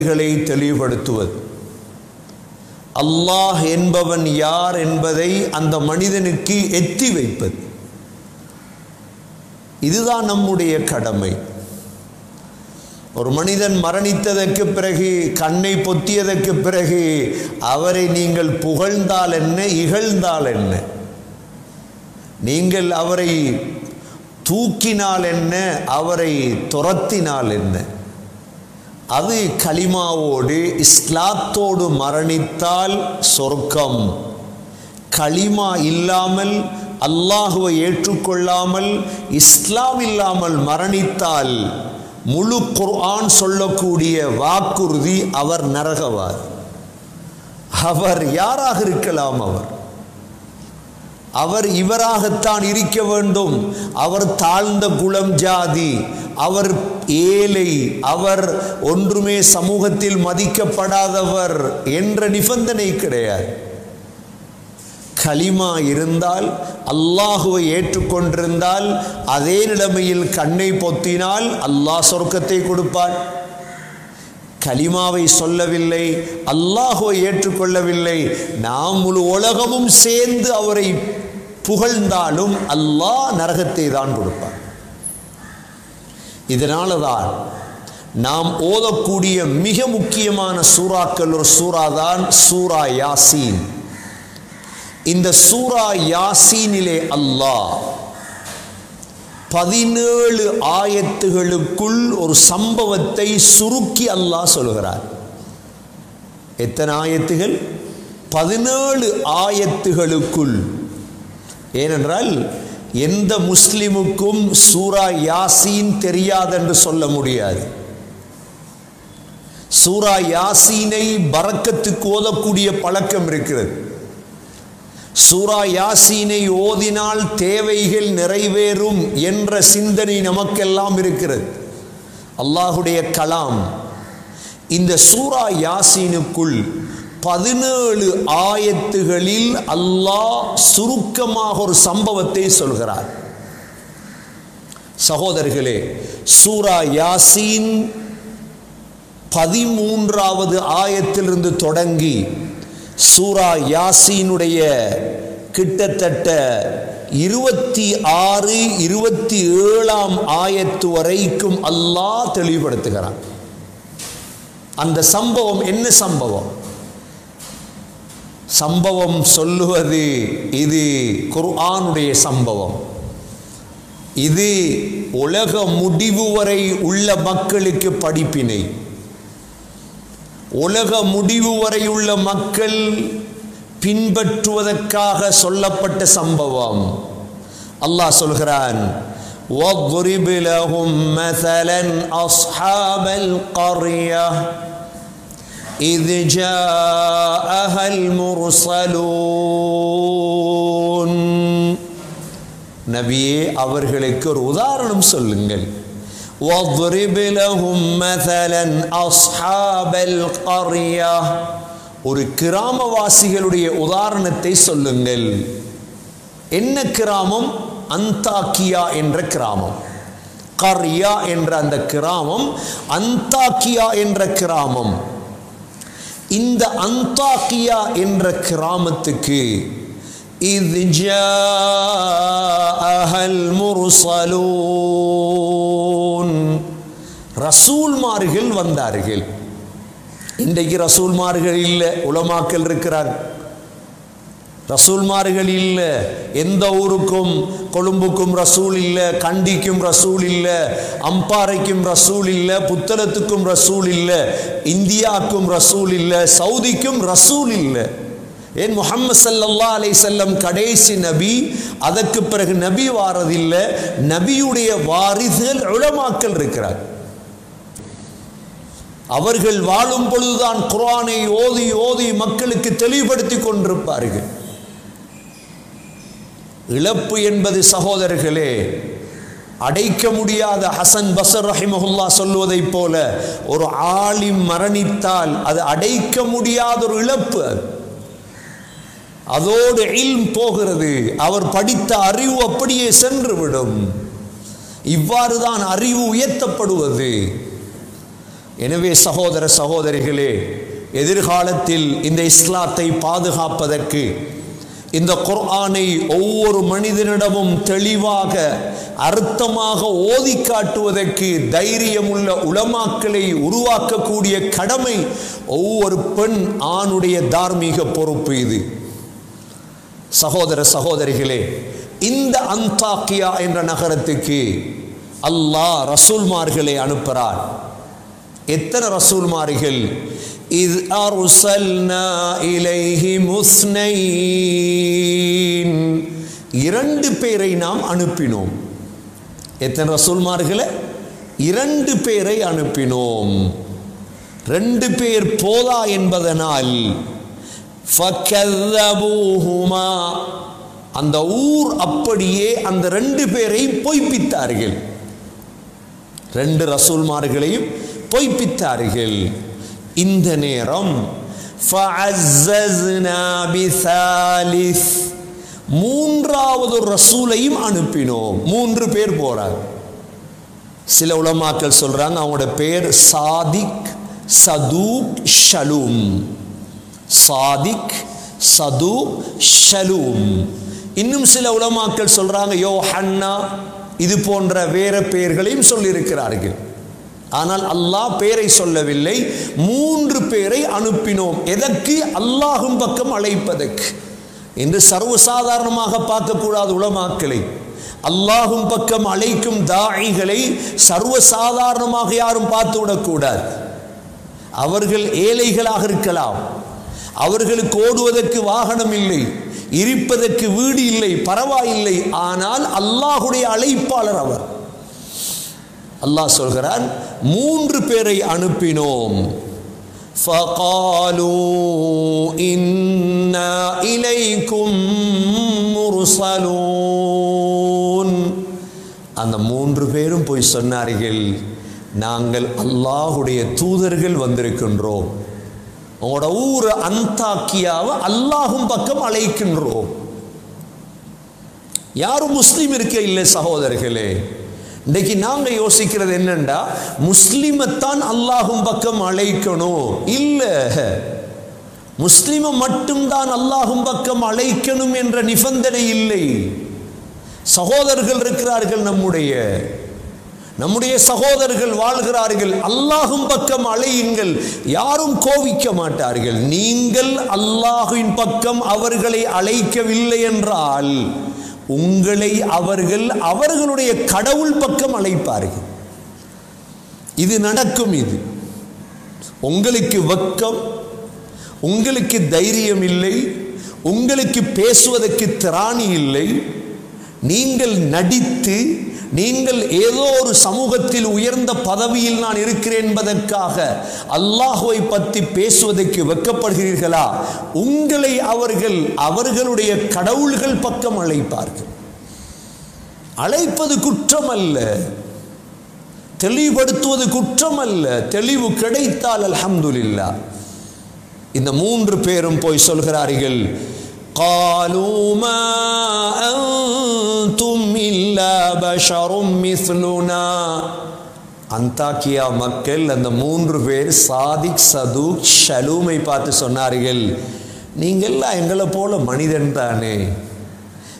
களை தெளிவுபடுத்துவது அல்லாஹ் என்பவன் யார் என்பதை அந்த மனிதனுக்கு எத்தி வைப்பது இதுதான் நம்முடைய கடமை ஒரு மனிதன் மரணித்ததற்கு பிறகு கண்ணை பொத்தியதற்கு பிறகு அவரை நீங்கள் புகழ்ந்தால் என்ன இகழ்ந்தால் என்ன நீங்கள் அவரை தூக்கினால் என்ன அவரை துரத்தினால் என்ன அது களிமாவோடு இஸ்லாத்தோடு மரணித்தால் சொர்க்கம் களிமா இல்லாமல் அல்லாஹுவை ஏற்றுக்கொள்ளாமல் இஸ்லாம் இல்லாமல் மரணித்தால் முழு குர்ஆன் சொல்லக்கூடிய வாக்குறுதி அவர் நரகவார் அவர் யாராக இருக்கலாம் அவர் அவர் இவராகத்தான் இருக்க வேண்டும் அவர் தாழ்ந்த குலம் ஜாதி அவர் ஏழை அவர் ஒன்றுமே சமூகத்தில் மதிக்கப்படாதவர் என்ற நிபந்தனை கிடையாது கலிமா இருந்தால் அல்லாஹுவை ஏற்றுக்கொண்டிருந்தால் அதே நிலைமையில் கண்ணை பொத்தினால் அல்லாஹ் சொர்க்கத்தை கொடுப்பான் கலிமாவை சொல்லவில்லை அல்லாஹுவை ஏற்றுக்கொள்ளவில்லை நாம் முழு உலகமும் சேர்ந்து அவரை புகழ்ந்தாலும் அல்லாஹ் நரகத்தை தான் கொடுப்பார் இதனால தான் நாம் ஓதக்கூடிய மிக முக்கியமான சூறாக்கள் ஒரு சூறா தான் சூரா யாசீன் இந்த சூரா யாசீனிலே அல்லாஹ் பதினேழு ஆயத்துகளுக்குள் ஒரு சம்பவத்தை சுருக்கி அல்லாஹ் சொல்கிறார் எத்தனை ஆயத்துகள் பதினேழு ஆயத்துகளுக்குள் ஏனென்றால் எந்த முஸ்லிமுக்கும் சூரா யாசீன் தெரியாதென்று சொல்ல முடியாது சூரா யாசீனை பறக்கத்துக்கு ஓதக்கூடிய பழக்கம் இருக்கிறது சூரா யாசீனை ஓதினால் தேவைகள் நிறைவேறும் என்ற சிந்தனை நமக்கெல்லாம் இருக்கிறது அல்லாஹுடைய கலாம் இந்த சூரா யாசீனுக்குள் பதினேழு ஆயத்துகளில் அல்லாஹ் சுருக்கமாக ஒரு சம்பவத்தை சொல்கிறார் சகோதரர்களே சூரா யாசீன் பதிமூன்றாவது ஆயத்திலிருந்து தொடங்கி சூரா யாசீனுடைய கிட்டத்தட்ட இருபத்தி ஆறு இருபத்தி ஏழாம் ஆயத்து வரைக்கும் அல்லாஹ் தெளிவுபடுத்துகிறான் அந்த சம்பவம் என்ன சம்பவம் சம்பவம் சொல்லுவது இது குர்ஆனுடைய சம்பவம் இது உலக முடிவு வரை உள்ள மக்களுக்கு படிப்பினை உலக முடிவு வரை உள்ள மக்கள் பின்பற்றுவதற்காக சொல்லப்பட்ட சம்பவம் அல்லாஹ் சொல்கிறான் واضرب لهم مثلا أصحاب القرية إذ جاءها المرسلون நபியே அவர்களுக்கு ஒரு உதாரணம் சொல்லுங்கள் واضرب لهم مثلا أصحاب القرية ஒரு கிராமவாசிகளுடைய உதாரணத்தை சொல்லுங்கள் என்ன கிராமம் அந்தாக்கியா என்ற கிராமம் கர்யா என்ற அந்த கிராமம் அந்தாக்கியா என்ற கிராமம் இந்த அந்தாக்கியா என்ற கிராமத்துக்கு إذ جاءها المرسلون ரசூல்மார்கள் வந்தார்கள் இன்றைக்கு ரசூல்மார்கள் இல்லை உலமாக்கள் இருக்கிறார் ரசூல்மார்கள் இல்லை எந்த ஊருக்கும் கொழும்புக்கும் ரசூல் இல்லை கண்டிக்கும் ரசூல் இல்லை அம்பாறைக்கும் ரசூல் இல்லை புத்தளத்துக்கும் ரசூல் இல்லை இந்தியாவுக்கும் ரசூல் இல்லை சவுதிக்கும் ரசூல் இல்லை ஏன் முகமது சல்லல்லா அலை செல்லம் கடைசி நபி அதற்கு பிறகு நபி வாரதில்லை நபியுடைய வாரிசுகள் உளமாக்கல் இருக்கிறார் அவர்கள் வாழும் பொழுதுதான் குரானை ஓதி ஓதி மக்களுக்கு தெளிவுபடுத்தி கொண்டிருப்பார்கள் இழப்பு என்பது சகோதரர்களே அடைக்க முடியாத ஹசன் பசர் ரஹிமஹுல்லா சொல்வதைப் போல ஒரு ஆலிம் மரணித்தால் அது அடைக்க முடியாத ஒரு இழப்பு அது அதோடு இல்ம் போகிறது அவர் படித்த அறிவு அப்படியே சென்று விடும் இவ்வாறு தான் அறிவு உயர்த்தப்படுவது எனவே சகோதர சகோதரிகளே எதிர்காலத்தில் இந்த இஸ்லாத்தை பாதுகாப்பதற்கு இந்த குர்ஆனை ஒவ்வொரு மனிதனிடமும் தெளிவாக அர்த்தமாக ஓதி காட்டுவதற்கு தைரியமுள்ள உலமாக்களை உருவாக்கக்கூடிய கடமை ஒவ்வொரு பெண் ஆணுடைய தார்மீக பொறுப்பு இது சகோதர சகோதரிகளே இந்த அந்தாக்கியா என்ற நகரத்துக்கு அல்லாஹ் ரசூல்மார்களை அனுப்புகிறார் எத்தனை ரசூல்மார்கள் இது அருசல்னா இலைஹி முஸ்னைன் இரண்டு பேரை நாம் அனுப்பினோம் எத்தனை ரசூல்மார்களை இரண்டு பேரை அனுப்பினோம் ரெண்டு பேர் போதா என்பதனால் ஃபக்கல்லபூஹுமா அந்த ஊர் அப்படியே அந்த ரெண்டு பேரை பொய்ப்பித்தார்கள் ரெண்டு ரசூல்மார்களையும் பொய்ப்பித்தார்கள் இந்த நேரம் فَعَزَّزْنَا بِثَالِثٍ மூன்றாவது ரசூலையும் அனுப்பினோம் மூன்று பேர் போறாங்க சில உலமாக்கள் சொல்றாங்க அவங்களோட பேர் சாதிக் சதூக் ஷலூம் சாதிக் சது ஷலூம் இன்னும் சில உலமாக்கள் சொல்றாங்க யோ ஹன்னா இது போன்ற வேற பெயர்களையும் சொல்லியிருக்கிறார்கள் ஆனால் அல்லாஹ் பேரை சொல்லவில்லை மூன்று பேரை அனுப்பினோம் எதற்கு அல்லாஹும் பக்கம் அழைப்பதற்கு என்று சர்வசாதாரணமாக பார்க்கக்கூடாது உலமாக்களை அல்லாஹும் பக்கம் அழைக்கும் தாயிகளை சர்வசாதாரணமாக யாரும் பார்த்து விடக்கூடாது அவர்கள் ஏழைகளாக இருக்கலாம் அவர்களுக்கு ஓடுவதற்கு வாகனம் இல்லை இருப்பதற்கு வீடு இல்லை பரவாயில்லை ஆனால் அல்லாஹுடைய அழைப்பாளர் அவர் அல்லாஹ் சொல்கிறான் மூன்று பேரை அனுப்பினோம் فقالوا إنا إليكم مرسلون அந்த மூன்று பேரும் போய் சொன்னார்கள் நாங்கள் அல்லாஹுடைய தூதர்கள் வந்திருக்கின்றோம் உங்களோட ஊர் அந்தாக்கியாவை அல்லாஹும் பக்கம் அழைக்கின்றோம் யாரும் முஸ்லீம் இருக்க இல்லை சகோதரர்களே இன்னைக்கு நாங்க யோசிக்கிறது என்னண்டா முஸ்லிமைத்தான் அல்லாஹும் பக்கம் அழைக்கணும் இல்ல முஸ்லிமை மட்டும்தான் அல்லாஹும் பக்கம் அழைக்கணும் என்ற நிபந்தனை இல்லை சகோதரர்கள் இருக்கிறார்கள் நம்முடைய நம்முடைய சகோதரர்கள் வாழ்கிறார்கள் அல்லாஹும் பக்கம் அழையுங்கள் யாரும் கோவிக்க மாட்டார்கள் நீங்கள் அல்லாஹுவின் பக்கம் அவர்களை அழைக்கவில்லை என்றால் உங்களை அவர்கள் அவர்களுடைய கடவுள் பக்கம் அழைப்பார்கள் இது நடக்கும் இது உங்களுக்கு வெக்கம் உங்களுக்கு தைரியம் இல்லை உங்களுக்கு பேசுவதற்கு திராணி இல்லை நீங்கள் நடித்து நீங்கள் ஏதோ ஒரு சமூகத்தில் உயர்ந்த பதவியில் நான் இருக்கிறேன் என்பதற்காக அல்லாஹுவை பற்றி பேசுவதற்கு வெக்கப்படுகிறீர்களா உங்களை அவர்கள் அவர்களுடைய கடவுள்கள் பக்கம் அழைப்பார்கள் அழைப்பது குற்றம் அல்ல தெளிவுபடுத்துவது குற்றம் அல்ல தெளிவு கிடைத்தால் அல்ஹம்துலில்லா இந்த மூன்று பேரும் போய் சொல்கிறார்கள் قالوا ما أنتم إلا بشر مثلنا அந்தாக்கியா மக்கள் அந்த மூன்று பேர் சாதிக் சதுக் ஷலூமை பார்த்து சொன்னார்கள் நீங்கள்லாம் எங்களை போல மனிதன் தானே